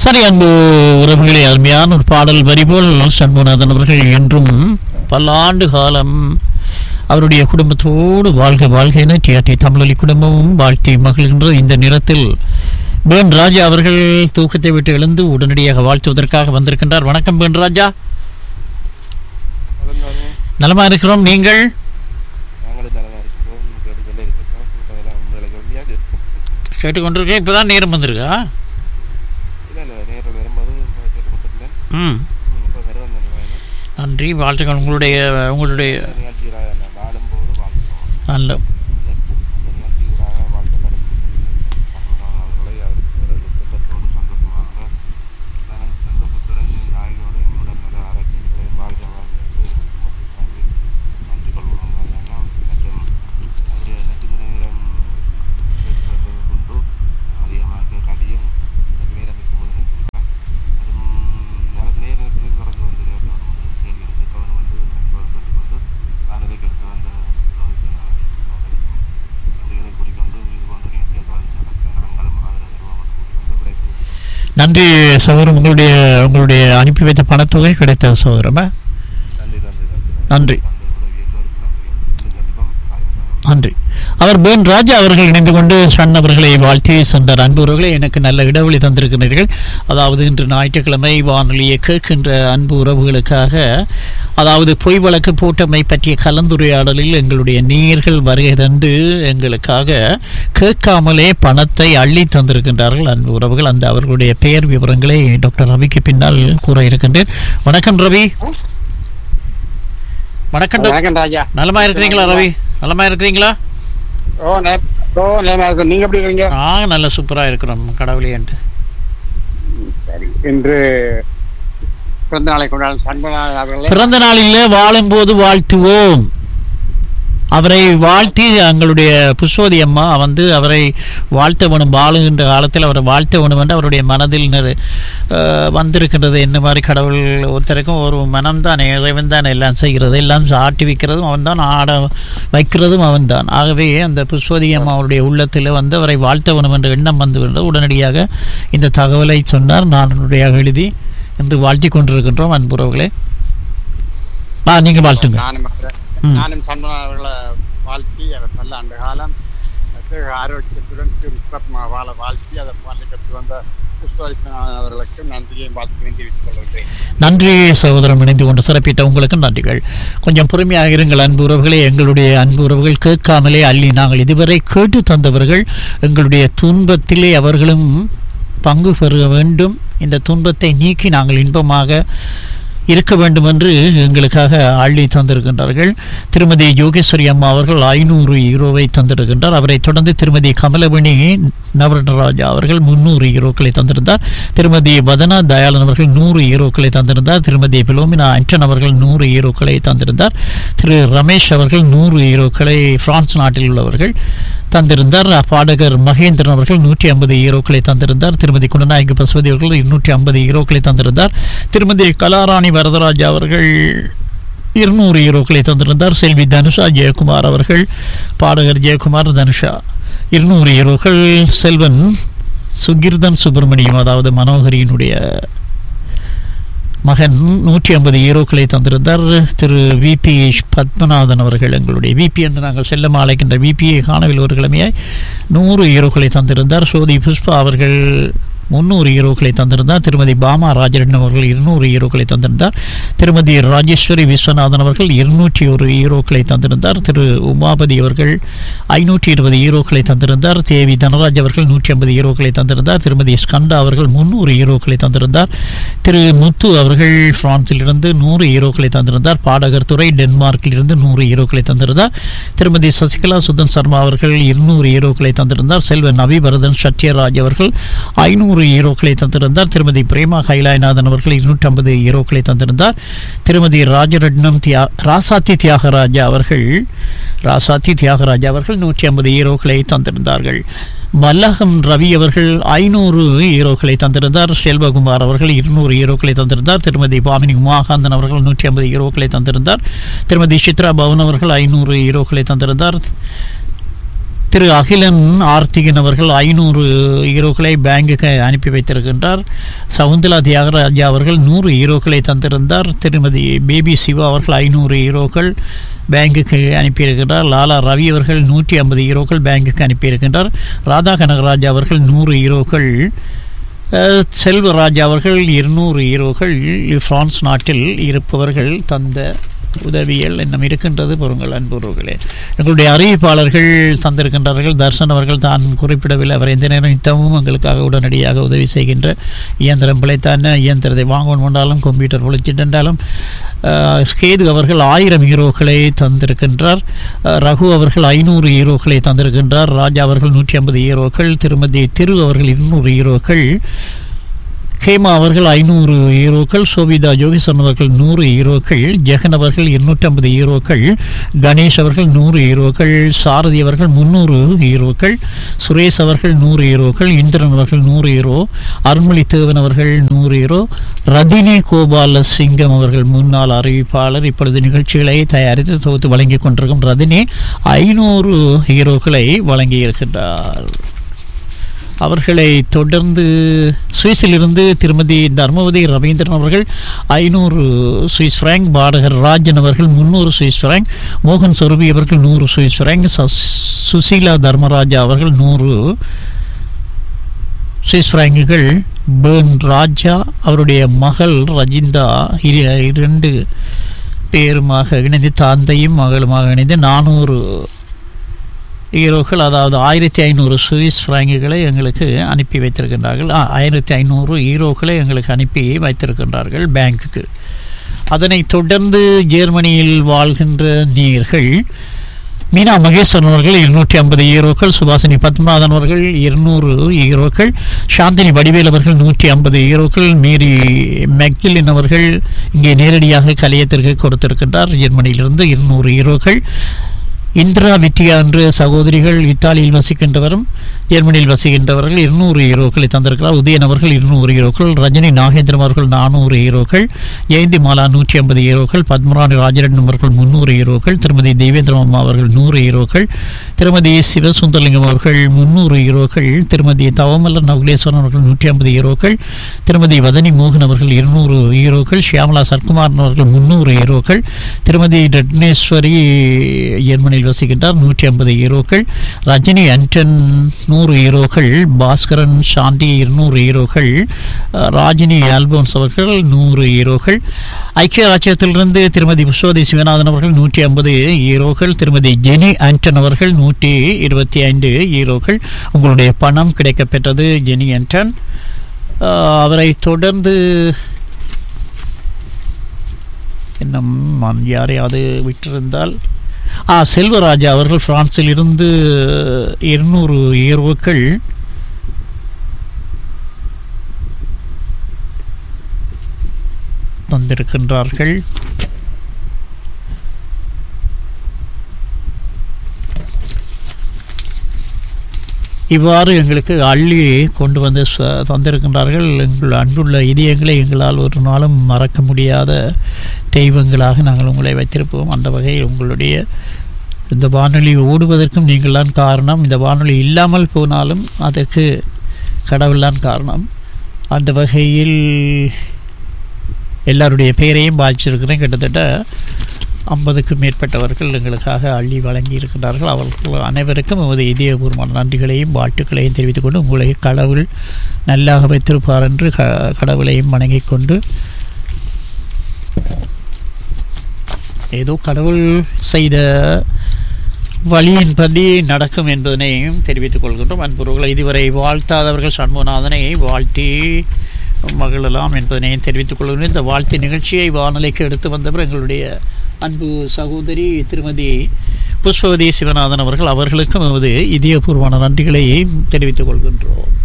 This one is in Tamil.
சரி அன்பு உறவுகளே அருமையான ஒரு பாடல் வரி போல் சண்முகநாதன் அவர்கள் என்றும் பல்லாண்டு காலம் அவருடைய குடும்பத்தோடு வாழ்க வாழ்க என டிஆர்டி தமிழொலி குடும்பமும் வாழ்த்தி மகிழ்கின்ற இந்த நேரத்தில் பேன் ராஜா அவர்கள் தூக்கத்தை விட்டு எழுந்து உடனடியாக வாழ்த்துவதற்காக வந்திருக்கின்றார் வணக்கம் பேன் ராஜா நலமா இருக்கிறோம் நீங்கள் நாங்களும் நலமா இருக்கிறோம் கேட்டுக்கொண்டே இருக்கிறோம் அதெல்லாம் வேலைக்கு வழியாக இருக்கும் கேட்டுக்கொண்டிருக்கேன் இப்பதான் நேரம் வந்திருக்கா இல்லை இல்லை நேரில் வரும்போது கேட்டுக்கொண்டிருந்தேன் ம் இப்போ வருவேன் நினைவாங்க நன்றி வாழ்த்துக்கள் உங்களுடைய உங்களுடைய நிகழ்ச்சிகளாக நான் வாழும்போது வாழ்த்துவோம் நல்ல இந்த நிகழ்ச்சிகளாக வாழ்த்தப்படும் சண்முகநாதன் அவர்களை அவர்கள் குடும்பத்தோடு சந்தோஷமாக தன சந்தோஷத்துடன் ஆயுளோடு உடல்நல ஆரோக்கியங்களையும் வாழ்க வாழ்க என்று நன்றி நன்றி கொள்வோம் அதெல்லாம் மற்றும் அவருடைய நெற்றிமுறை நேரம் கேட்பது உண்டு அதிகமாக கேட்காட்டியும் எனக்கு நேரம் இருக்கும்போது நினைக்கின்றார் அதுவும் நேரத்தில் தொடர்ந்து வந்து கேள்விகளுக்கு கவனம் வந்து அன்போடு கேட்டுக்கொண்டு வானிலை கெடுத்து வந்த அவர்களுக்கும் நன்றிகளை கூறிக்கொண்டு இது போன்ற நிகழ்ச்சிகள் தொடர்ந்து நடக்க நாங்களும் ஆதரவு தருவோம் என்று கூறிக்கொண்டு விடைபெறுகிறோம் நன்றி சகோதரம் உங்களுடைய உங்களுடைய அனுப்பி வைத்த பணத்தொகை கிடைத்த சகோதரமா நன்றி நன்றி நன்றி நன்றி தந்த உதவி எல்லோருக்கும் நன்றியும் இந்த கண்டிப்பாக காயமாக நன்றி அவர் பேன் ராஜா அவர்கள் இணைந்து கொண்டு சன் அவர்களை வாழ்த்தி சென்றார் அன்புறவர்களே எனக்கு நல்ல இடைவெளி தந்திருக்கிறீர்கள் அதாவது இன்று ஞாயிற்றுக்கிழமை வானொலியை கேட்கின்ற அன்பு உறவுகளுக்காக அதாவது பொய் வழக்கு போட்டமை பற்றிய கலந்துரையாடலில் எங்களுடைய நேயர்கள் வருகை தந்து எங்களுக்காக கேட்காமலே பணத்தை அள்ளி தந்திருக்கின்றார்கள் அன்பு உறவுகள் அந்த அவர்களுடைய பெயர் விவரங்களை டாக்டர் ரவிக்கு பின்னால் கூற இருக்கின்றேன் வணக்கம் ரவி வணக்கம் டாக்டர். வணக்கம் ராஜா நலமா இருக்கிறீங்களா ரவி நலமா இருக்கிறீங்களா ஓ நே- ஓ நேமா இருக்கு நீங்க எப்படி இருக்கீங்க நாங்கள் நல்ல சூப்பராக இருக்கிறோம் கடவுளையன்ட்டு சரி இன்று பிறந்த நாளை கொண்டாடும் சண்முகநாதன் அவர்களே பிறந்த நாளிலே வாழும்போது வாழ்த்துவோம் அவரை வாழ்த்தி எங்களுடைய புஷ்பவதி அம்மா வந்து அவரை வாழ்த்த வேணும் வாழுகின்ற காலத்தில் அவரை வாழ்த்த வேணும் என்று அவருடைய மனதில் நிறு- அஹ், வந்திருக்கின்றது என்ன மாதிரி கடவுள் ஒருத்தருக்கும் ஒரு மனம்தான் இறைவன் தான் எல்லாம் செய்கிறது எல்லாம் ஆட்டி வைக்கிறதும் அவன்தான் ஆட வைக்கிறதும் அவன்தான் ஆகவே அந்த புஷ்பவதி அம்மா அவருடைய உள்ளத்தில் வந்து அவரை வாழ்த்த வேணும் என்ற எண்ணம் வந்து உடனடியாக இந்த தகவலை சொன்னார் நான் உடனடியாக எழுதி என்று வாழ்த்தி கொண்டிருக்கின்றோம் அன்புறவுகளே ஆ நீங்கள் வாழ்த்துங்க நானும் அவரை- ம். நானும் சண்முகநாதன் அவர்களை வாழ்த்தி அவர் பல ஆண்டு காலம் தேக ஆரோக்கியத்துடன் திருப்பத்மா வாழ வாழ்த்தி அதை பாலிக்கத்து வந்த புஷ்பவிஸ்வநாதன் அவர்களுக்கு நன்றியையும் வாழ்த்துக்களையும் தெரிவித்துக் கொள்கிறேன் நன்றி சகோதரம் இணைந்து கொண்டு சிறப்பித்த உங்களுக்கு நன்றிகள் கொஞ்சம் பொறுமையாக இருங்கள் அன்பு உறவுகளே எங்களுடைய அன்பு உறவுகள் கேட்காமலே அள்ளி நாங்கள் இதுவரை கேட்டு தந்தவர்கள் எங்களுடைய துன்பத்திலே அவர்களும் பங்கு பெற வேண்டும் இந்த துன்பத்தை நீக்கி நாங்கள் இன்பமாக இருக்க வேண்டும் என்று எங்களுக்காக அள்ளி தந்திருக்கின்றார்கள் திருமதி யோகேஸ்வரி அம்மா அவர்கள் ஐநூறு யூரோவை தந்திருக்கின்றார் அவரை தொடர்ந்து திருமதி கமலமணி நவரட்னராஜா அவர்கள் முன்னூறு யூரோக்களை தந்திருந்தார் திருமதி வதனா தயாளன் அவர்கள் நூறு யூரோக்களை தந்திருந்தார் திருமதி பிலோமினா ஆண்டன் அவர்கள் நூறு யூரோக்களை தந்திருந்தார் திரு ரமேஷ் அவர்கள் நூறு யூரோக்களை பிரான்ஸ் நாட்டில் உள்ளவர்கள் தந்திருந்தார் பாடகர் மகேந்திரன் அவர்கள் நூற்றி ஐம்பது ஈரோக்களை தந்திருந்தார் திருமதி குணநாயகி பசுபதி அவர்கள் இருநூற்றி ஐம்பது ஈரோக்களை தந்திருந்தார் திருமதி கலாராணி வரதராஜா அவர்கள் இருநூறு ஈரோக்களை தந்திருந்தார் செல்வி தனுஷா ஜெயக்குமார் அவர்கள் பாடகர் ஜெயக்குமார் தனுஷா இருநூறு ஈரோக்கள் செல்வன் சுகிர்தன் சுப்பிரமணியம் அதாவது மனோகரியினுடைய மகன் நூற்றி ஐம்பது ஈரோக்களை தந்திருந்தார் திரு விபி பத்மநாதன் அவர்கள் எங்களுடைய விபி என்று நாங்கள் செல்லமா அழைக்கின்ற விபியை காணவில் ஒரு கிழமையாய் நூறு ஈரோக்களை தந்திருந்தார் சோதி புஷ்பா அவர்கள் முந்நூறு ஈரோக்களை தந்திருந்தார் திருமதி பாமா ராஜரட்னம் அவர்கள் இருநூறு ஈரோக்களை தந்திருந்தார் திருமதி ராஜேஸ்வரி விஸ்வநாதன் அவர்கள் இருநூற்றி ஒரு ஈரோக்களை தந்திருந்தார் திரு உமாபதி அவர்கள் ஐநூற்றி இருபது ஈரோக்களை தந்திருந்தார் தேவி தனராஜ் அவர்கள் நூற்றி ஐம்பது ஈரோக்களை தந்திருந்தார் திருமதி ஸ்கந்தா அவர்கள் முந்நூறு ஈரோக்களை தந்திருந்தார் திரு முத்து அவர்கள் பிரான்சிலிருந்து நூறு ஈரோக்களை தந்திருந்தார் பாடகர் துறை டென்மார்க்கிலிருந்து நூறு ஈரோக்களை தந்திருந்தார் திருமதி சசிகலா சுதன் சர்மா அவர்கள் இருநூறு ஈரோக்களை தந்திருந்தார் செல்வன் அபிபரதன் சத்யராஜ் அவர்கள் ஐநூறு ஈரோக்களை தந்திருந்தார் திருமதி பிரேமா கைலாயநாதன் அவர்கள் இருநூற்றி ஐம்பது ஈரோக்களை தந்திருந்தார் திருமதி ராஜரட்னம் தியா ராசாத்தி தியாகராஜா அவர்கள் ராசாத்தி தியாகராஜா அவர்கள் நூற்றி ஐம்பது ஈரோக்களை தந்திருந்தார்கள் மல்லகம் ரவி அவர்கள் ஐநூறு ஈரோக்களை தந்திருந்தார் செல்வகுமார் அவர்கள் இருநூறு ஈரோக்களை தந்திருந்தார் திருமதி பாமினி உமாகாந்தன் அவர்கள் நூற்றி ஐம்பது ஈரோக்களை தந்திருந்தார் திருமதி சித்ரா பவன் அவர்கள் ஐநூறு ஈரோக்களை தந்திருந்தார் திரு அகிலன் ஆர்த்திகன் அவர்கள் ஐநூறு ஈரோக்களை பேங்குக்கு அனுப்பி வைத்திருக்கின்றார் சவுந்தலா தியாகராஜா அவர்கள் நூறு ஈரோக்களை தந்திருந்தார் திருமதி பேபி சிவா அவர்கள் ஐநூறு ஈரோக்கள் பேங்குக்கு அனுப்பியிருக்கின்றார் லாலா ரவி அவர்கள் நூற்றி ஐம்பது ஈரோக்கள் பேங்குக்கு அனுப்பியிருக்கின்றார் ராதா கனகராஜா அவர்கள் நூறு ஈரோக்கள் அஹ், செல்வராஜ் அவர்கள் இருநூறு ஈரோக்கள் பிரான்ஸ் நாட்டில் இருப்பவர்கள் தந்த உதவியல் இன்னும் இருக்கின்றது பொருங்கள் அன்புறவுகளே எங்களுடைய அறிவிப்பாளர்கள் தந்திருக்கின்றார்கள் தர்சன் அவர்கள் தான் குறிப்பிடவில்லை அவர் எந்த நேரம் நித்தமும் எங்களுக்காக உடனடியாக உதவி செய்கின்ற இயந்திரம் பிழைத்தான இயந்திரத்தை வாங்கணும் என்றாலும் கம்ப்யூட்டர் பிழைச்சிட்டாலும் ஸ்கேது அவர்கள் ஆயிரம் ஹீரோக்களை தந்திருக்கின்றார் அஹ், ரகு அவர்கள் ஐநூறு ஹீரோக்களை தந்திருக்கின்றார் ராஜா அவர்கள் நூற்றி ஐம்பது ஹீரோக்கள் திருமதி திரு அவர்கள் இருநூறு ஹீரோக்கள் ஹேமா அவர்கள் ஐநூறு ஹீரோக்கள் சோபிதா ஜோகிசன் அவர்கள் நூறு ஹீரோக்கள் ஜெகன் அவர்கள் இருநூற்றம்பது ஹீரோக்கள் கணேஷ் அவர்கள் நூறு ஹீரோக்கள் சாரதி அவர்கள் முந்நூறு ஹீரோக்கள் சுரேஷ் அவர்கள் நூறு ஹீரோக்கள் இந்திரன் அவர்கள் நூறு ஹீரோ அருள்மொழி தேவன் அவர்கள் நூறு ஹீரோ ரதினி கோபால சிங்கம் அவர்கள் முன்னாள் அறிவிப்பாளர் இப்பொழுது நிகழ்ச்சிகளை தயாரித்து தொகுத்து வழங்கிக் கொண்டிருக்கும் ரதினி ஐநூறு ஹீரோக்களை வழங்கியிருக்கின்றார் அவர்களை தொடர்ந்து சுவிஸிலிருந்து திருமதி தர்மவதி ரவீந்திரன் அவர்கள் ஐநூறு சுவிஸ் ஃப்ராங்க் பாடகர் ராஜன் அவர்கள் முந்நூறு சுவிஸ் ஃப்ராங்க் மோகன் சொருபி அவர்கள் நூறு சுவிஸ் ஃப்ராங்க் சஸ்- சுசீலா தர்மராஜா அவர்கள் நூறு சுவிஸ் ஃப்ராங்குகள் பேர்ன் ராஜா அவருடைய மகள் ரஜிந்தா இரு- இரண்டு பேருமாக இணைந்து தந்தையும் மகளுமாக இணைந்து நானூறு ஈரோக்கள் அதாவது ஆயிரத்தி ஐநூறு சுவிஸ் ஃப்ராங்குகளை எங்களுக்கு அனுப்பி வைத்திருக்கின்றார்கள் ஆ, ஆயிரத்தி ஐநூறு ஈரோக்களை எங்களுக்கு அனுப்பி வைத்திருக்கின்றார்கள் பேங்க்குக்கு அதனைத் தொடர்ந்து ஜெர்மனியில் வாழ்கின்ற நீர்கள் மீனா மகேஸ்வரன் அவர்கள் இருநூற்றி ஐம்பது ஈரோக்கள் சுபாசினி பத்மநாதன் அவர்கள் இருநூறு ஈரோக்கள் சாந்தினி வடிவேல் அவர்கள் நூற்றி ஐம்பது ஈரோக்கள் மேரி மெக்திலின் அவர்கள் இங்கே நேரடியாக கலையத்திற்கு கொடுத்திருக்கின்றார் ஜெர்மனியிலிருந்து இருநூறு ஈரோக்கள் இந்திரா விட்டியா என்ற சகோதரிகள் இத்தாலியில் வசிக்கின்றவரும் ஜெர்மனியில் வசிக்கின்றவர்கள் இருநூறு ஹீரோக்களை தந்திருக்கிறார் உதயன் அவர்கள் இருநூறு ஹீரோக்கள் ரஜினி நாகேந்திரம் அவர்கள் நானூறு ஹீரோக்கள் ஜெயந்தி மாலா நூற்றி ஐம்பது ஹீரோக்கள் பத்மராணி ராஜரட்னம் அவர்கள் முந்நூறு ஹீரோக்கள் திருமதி தேவேந்திரம் அம்மா அவர்கள் நூறு ஹீரோக்கள் திருமதி சிவசுந்தரலிங்கம் அவர்கள் முந்நூறு ஹீரோக்கள் திருமதி தவமல்லர் நகுலேஸ்வரன் அவர்கள் நூற்றி ஐம்பது ஹீரோக்கள் திருமதி வதனி மோகன் அவர்கள் இருநூறு ஹீரோக்கள் ஷியாமலா சர்க்குமாரன் அவர்கள் முந்நூறு ஹீரோக்கள் திருமதி ரட்னேஸ்வரி ஜெர்மனியில் வசிக்கின்றார் நூற்றி ஐம்பது ஹீரோக்கள் ரஜினி அன்டன் நூறு ஹீரோக்கள் பாஸ்கரன் சாந்தி இருநூறு ஹீரோக்கள் அஹ், ராஜினி ஆல்போன்ஸ் அவர்கள் நூறு ஹீரோக்கள் ஐக்கிய ராஜ்யத்திலிருந்து திருமதி புஷ்வதி சிவநாதன் அவர்கள் நூற்றி ஐம்பது ஹீரோக்கள் திருமதி ஜெனி ஆண்டன் அவர்கள் நூற்றி இருபத்தி ஐந்து ஹீரோக்கள் உங்களுடைய பணம் கிடைக்கப்பெற்றது ஜெனி ஆண்டன் அஹ், அவரை தொடர்ந்து இன்னும் நான் யாரையாவது விட்டிருந்தால் ஆ செல்வராஜா அவர்கள் பிரான்சில் இருந்து இருநூறு ஈரோக்கள் தந்திருக்கின்றார்கள் இவ்வாறு எங்களுக்கு அள்ளி கொண்டு வந்து ச- தந்திருக்கின்றார்கள் எங்கள் அன்புள்ள இதயங்களை எங்களால் ஒரு நாளும் மறக்க முடியாத தெய்வங்களாக நாங்கள் உங்களை வைத்திருப்போம் அந்த வகையில் உங்களுடைய இந்த வானொலி ஓடுவதற்கும் நீங்கள்தான் காரணம் இந்த வானொலி இல்லாமல் போனாலும் அதற்கு கடவுள்தான் காரணம் அந்த வகையில் எல்லாருடைய பெயரையும் பாதிச்சிருக்கிறேன் கிட்டத்தட்ட ஐம்பதுக்கும் மேற்பட்டவர்கள் எங்களுக்காக அள்ளி வழங்கி இருக்கிறார்கள் அவர்கள் அனைவருக்கும் எமது இதயபூர்வமான நன்றிகளையும் வாழ்த்துக்களையும் தெரிவித்துக் கொண்டு உங்களை கடவுள் நல்லாக வைத்திருப்பார் என்று க கடவுளையும் வணங்கிக் கொண்டு ஏதோ கடவுள் செய்த வழியின்படி நடக்கும் என்பதனையும் தெரிவித்துக் கொள்கின்றோம் அன்புறவுகளை இதுவரை வாழ்த்தாதவர்கள் சண்முகநாதனை வாழ்த்தி மகிழலாம் என்பதனையும் தெரிவித்துக் கொள்கிறேன் இந்த வாழ்த்து நிகழ்ச்சியை வானொலிக்கு எடுத்து வந்தவர் எங்களுடைய அன்பு சகோதரி திருமதி புஷ்பவதி சிவநாதன் அவர்கள் அவர்களுக்கும் எமது இதயபூர்வமான நன்றிகளை தெரிவித்துக் கொள்கின்றோம்